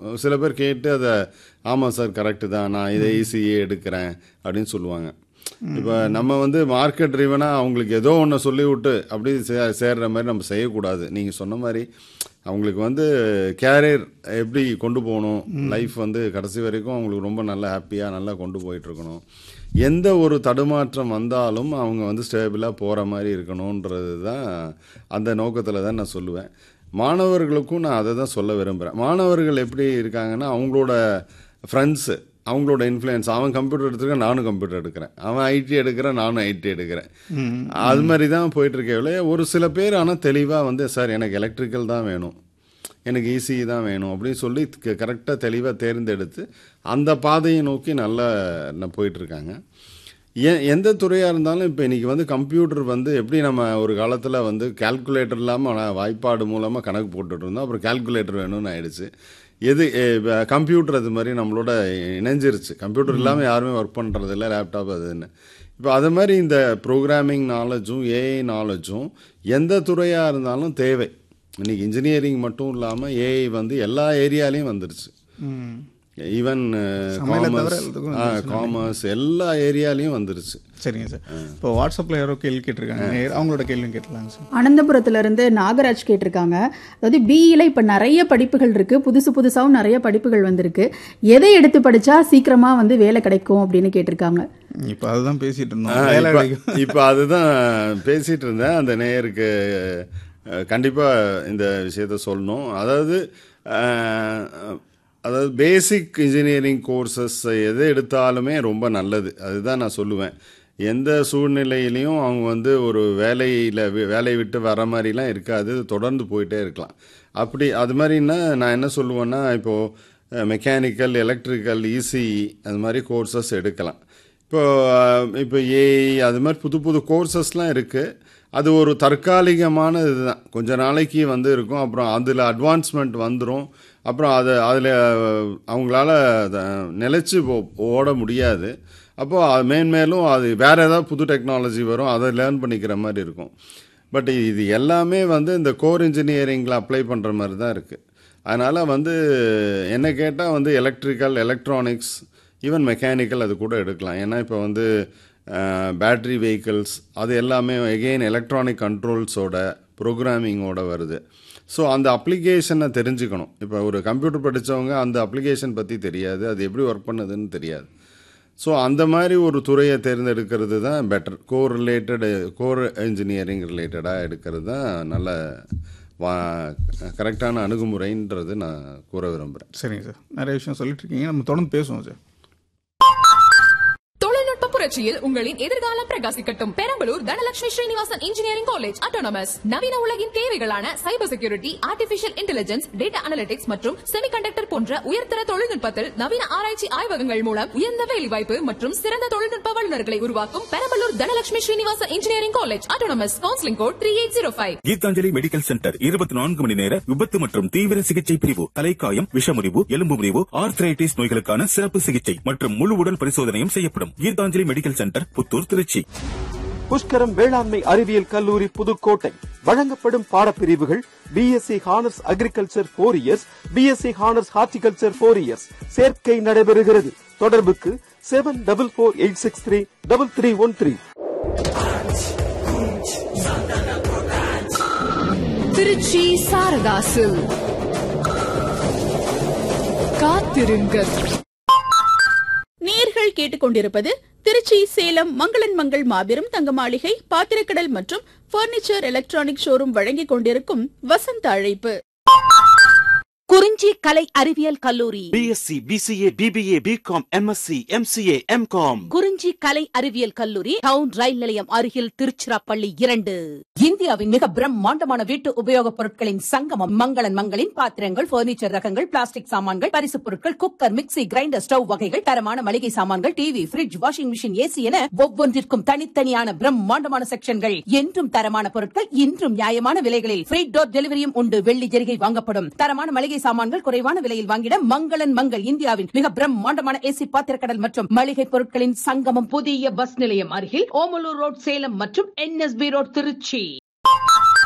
சில பேர் கேட்டு அதை ஆமாம் சார் கரெக்டு தான் நான் இதை ஈஸியே எடுக்கிறேன் அப்படின்னு சொல்லுவாங்க இப்போ நம்ம வந்து மார்க்கெட் ட்ரிவனாக அவங்களுக்கு ஏதோ ஒன்று சொல்லி விட்டு அப்படி சே சேர்ற மாதிரி நம்ம செய்யக்கூடாது நீங்கள் சொன்ன மாதிரி அவங்களுக்கு வந்து கேரியர் எப்படி கொண்டு போகணும் லைஃப் வந்து கடைசி வரைக்கும் அவங்களுக்கு ரொம்ப நல்லா ஹாப்பியாக நல்லா கொண்டு போயிட்டுருக்கணும் எந்த ஒரு தடுமாற்றம் வந்தாலும் அவங்க வந்து ஸ்டேபிளாக போகிற மாதிரி இருக்கணுன்றது தான் அந்த நோக்கத்தில் தான் நான் சொல்லுவேன் மாணவர்களுக்கும் நான் அதை தான் சொல்ல விரும்புகிறேன் மாணவர்கள் எப்படி இருக்காங்கன்னா அவங்களோட ஃப்ரெண்ட்ஸு அவங்களோட இன்ஃப்ளூயன்ஸ் அவன் கம்ப்யூட்டர் எடுத்துருக்கேன் நானும் கம்ப்யூட்டர் எடுக்கிறேன் அவன் ஐடி எடுக்கிறேன் நானும் ஐடி எடுக்கிறேன் அது மாதிரி தான் போயிட்டுருக்கே ஒரு சில பேர் ஆனால் தெளிவாக வந்து சார் எனக்கு எலக்ட்ரிக்கல் தான் வேணும் எனக்கு ஈஸி தான் வேணும் அப்படின்னு சொல்லி கரெக்டாக தெளிவாக தேர்ந்தெடுத்து அந்த பாதையை நோக்கி நல்லா ந- போயிட்டுருக்காங்க ஏன் எந்த துறையாக இருந்தாலும் இப்போ இன்றைக்கி வந்து கம்ப்யூட்டர் வந்து எப்படி நம்ம ஒரு காலத்தில் வந்து கால்குலேட்டர் இல்லாமல் வாய்ப்பாடு மூலமாக கணக்கு போட்டுட்டு இருந்தோம் அப்புறம் கால்குலேட்டர் வேணும்னு ஆயிடுச்சு எது கம்ப்யூட்டர் அது மாதிரி நம்மளோட இணைஞ்சிருச்சு கம்ப்யூட்டர் இல்லாமல் யாருமே ஒர்க் பண்ணுறதில்ல லேப்டாப் அதுன்னு இப்போ அது மாதிரி இந்த ப்ரோக்ராமிங் நாலேஜும் ஏஐ நாலேஜும் எந்த துறையாக இருந்தாலும் தேவை இன்னைக்கு இன்ஜினியரிங் மட்டும் இல்லாமல் ஏஐ வந்து எல்லா ஏரியாலையும் வந்துருச்சு ம் ஈவன் சமையலை தவிர காமர்ஸ் எல்லாத்துக்கும் காமர்ஸ் எல்லா ஏரியாலையும் வந்துருச்சு சரிங்க சார் இப்போ வாட்ஸ்அப்பில் யாரோ கேள்வி கேட்டிருக்காங்க நேர் அவங்களோட கேள்வியும் கேட்டலாங்க சார் அனந்தபுரத்துல இருந்து நாகராஜ் கேட்டிருக்காங்க அதாவது பிஇல இப்ப நிறைய படிப்புகள் இருக்கு புதுசு புதுசாவும் நிறைய படிப்புகள் வந்திருக்கு எதை எடுத்து படிச்சா சீக்கிரமா வந்து வேலை கிடைக்கும் அப்படின்னு கேட்டிருக்காங்க இப்போ அதுதான் பேசிட்டு இருந்தோம் வேலை இப்போ கிடைக்கும் இப்போ அதுதான் பேசிட்டு இருந்தேன் அந்த நேயருக்கு அஹ், கண்டிப்பா இந்த விஷயத்த சொல்லணும் அதாவது அஹ், அதாவது பேசிக் இன்ஜினியரிங் கோர்சஸ் எது எடுத்தாலுமே ரொம்ப நல்லது அதுதான் நான் சொல்லுவேன் எந்த சூழ்நிலையிலையும் அவங்க வந்து ஒரு வேலையில் வேலையை விட்டு வர மாதிரிலாம் இருக்காது தொடர்ந்து போயிட்டே இருக்கலாம் அப்படி அது மாதிரின்னா நான் என்ன சொல்லுவேன்னா இப்போது மெக்கானிக்கல் எலக்ட்ரிக்கல் இசிஇ அது மாதிரி கோர்சஸ் எடுக்கலாம் இப்போ அஹ், இப்போ ஏஐ அது மாதிரி புது புது கோர்சஸ்லாம் இருக்குது அது ஒரு தற்காலிகமான இதுதான் கொஞ்ச நாளைக்கு வந்து இருக்கும் அப்புறம் அதில் அட்வான்ஸ்மெண்ட் வந்துடும் அப்புறம் அது அதில் அவங்களால அதை நிலைச்சு போ- ஓட முடியாது அப்போது அது மேன்மேலும் அது வேறு ஏதாவது புது டெக்னாலஜி வரும் அதை லேர்ன் பண்ணிக்கிற மாதிரி இருக்கும் பட் இது எல்லாமே வந்து இந்த கோர் இன்ஜினியரிங்கில் அப்ளை பண்ணுற மாதிரி தான் இருக்குது அதனால் வந்து என்ன கேட்டால் வந்து எலக்ட்ரிக்கல் எலக்ட்ரானிக்ஸ் ஈவன் மெக்கானிக்கல் அது கூட எடுக்கலாம் ஏன்னா இப்போ வந்து பேட்ரி வெஹிக்கிள்ஸ் அது எல்லாமே எகெயின் எலக்ட்ரானிக் கண்ட்ரோல்ஸோட ப்ரோக்ராமிங்கோட வருது ஸோ அந்த அப்ளிகேஷனை தெரிஞ்சுக்கணும் இப்போ ஒரு கம்ப்யூட்டர் படித்தவங்க அந்த அப்ளிகேஷன் பற்றி தெரியாது அது எப்படி ஒர்க் பண்ணுதுன்னு தெரியாது ஸோ அந்த மாதிரி ஒரு துறையை தேர்ந்தெடுக்கிறது தான் better core related core engineering ரிலேட்டடாக எடுக்கிறது தான் நல்ல வா கரெக்டான அணுகுமுறைன்றது நான் கூற விரும்புகிறேன் சரிங்க சார் நிறைய விஷயம் சொல்லிட்டு இருக்கீங்க நம்ம தொடர்ந்து பேசுவோம் சார் தொழில்நுட்ப புரட்சியில் உங்களின் எதிர்காலம் பிரகாசிக்கட்டும் Perambalur Dhanalakshmi Srinivasan engineering college autonomous நவீன உலகின் தேவைகளான cyber security artificial intelligence data analytics மற்றும் செமிகண்டக்டர் போன்ற உயர்தர தொழில்நுட்பத்தில் நவீன ஆராய்ச்சி ஆய்வகங்கள் மூலம் உயர்ந்த வேலைவாய்ப்பு மற்றும் சிறந்த தொழில்நுட்ப வல்லுநர்களை உருவாக்கும் Perambalur Dhanalakshmi Srinivasan engineering college autonomous counselling code three eight zero five Geethanjali medical centre இருபத்தி நான்கு மணி நேர விபத்து மற்றும் தீவிர சிகிச்சை பிரிவு தலைக்காயம் விஷமுறிவு எலும்பு முறிவு ஆர்த்ரைட்டிஸ் நோய்களுக்கான சிறப்பு சிகிச்சை மற்றும் முழு உடல் பரிசோதனையும் செய்யப்படும் கீதாஞ்சலி மெடிக்கல் சென்டர் புத்தூர் திருச்சி புஷ்கரம் வேளாண்மை அறிவியல் கல்லூரி புதுக்கோட்டை வழங்கப்படும் பாடப்பிரிவுகள் BSc honours agriculture four years BSc honours horticulture four years சேர்க்கை நடைபெறுகிறது தொடர்புக்கு seven double four eight six three double three one three Trichy சாரதாசு காத்திருங்கள் நேர்கள் கேட்டுக்கொண்டிருப்பது திருச்சி சேலம் மங்களன் மங்கள் மாபெரும் தங்க மாளிகை பாத்திரக்கடல் மற்றும் பர்னிச்சர் எலக்ட்ரானிக் ஷோரூம் வழங்கிக் கொண்டிருக்கும் வசந்த அழைப்பு குறிஞ்சி கலை அறிவியல் கல்லூரி BSc BCA BBA BCom MSc MCA MCom Kurinji கலை அறிவியல் கல்லூரி டவுன் ரயில் நிலையம் அருகில் திருச்சிராப்பள்ளி இரண்டு இந்தியாவின் மிக பிரம்மாண்டமான வீட்டு உபயோகப் பொருட்களின் சங்கமம் மங்களன் மங்களின் பாத்திரங்கள் பர்னிச்சர் ரகங்கள் பிளாஸ்டிக் சாமான்கள் பரிசுப் பொருட்கள் குக்கர் மிக்ஸி கிரைண்டர் ஸ்டவ் வகைகள் தரமான மளிகை சாமான்கள் TV fridge washing machine AC என ஒவ்வொன்றிற்கும் தனித்தனியான பிரம்மாண்டமான செக்ஷன்கள் என்றும் தரமான பொருட்கள் இன்றும் நியாயமான விலைகளில் ஃப்ரீ டோர் டெலிவரியும் உண்டு வெள்ளி ஜெரிகை வாங்கப்படும் தரமான மளிகை சாமான்கள் குறைவான விலையில் வாங்கிட மங்களன் மங்கள் இந்தியாவின் மிக பிரம்மாண்டமான ஏசி பாத்திரக்கடல் மற்றும் மளிகை பொருட்களின் சங்கமம் புதிய பஸ் நிலையம் அருகில் ஓமலூர் ரோட் சேலம் மற்றும் என்எஸ்பி ரோட் திருச்சி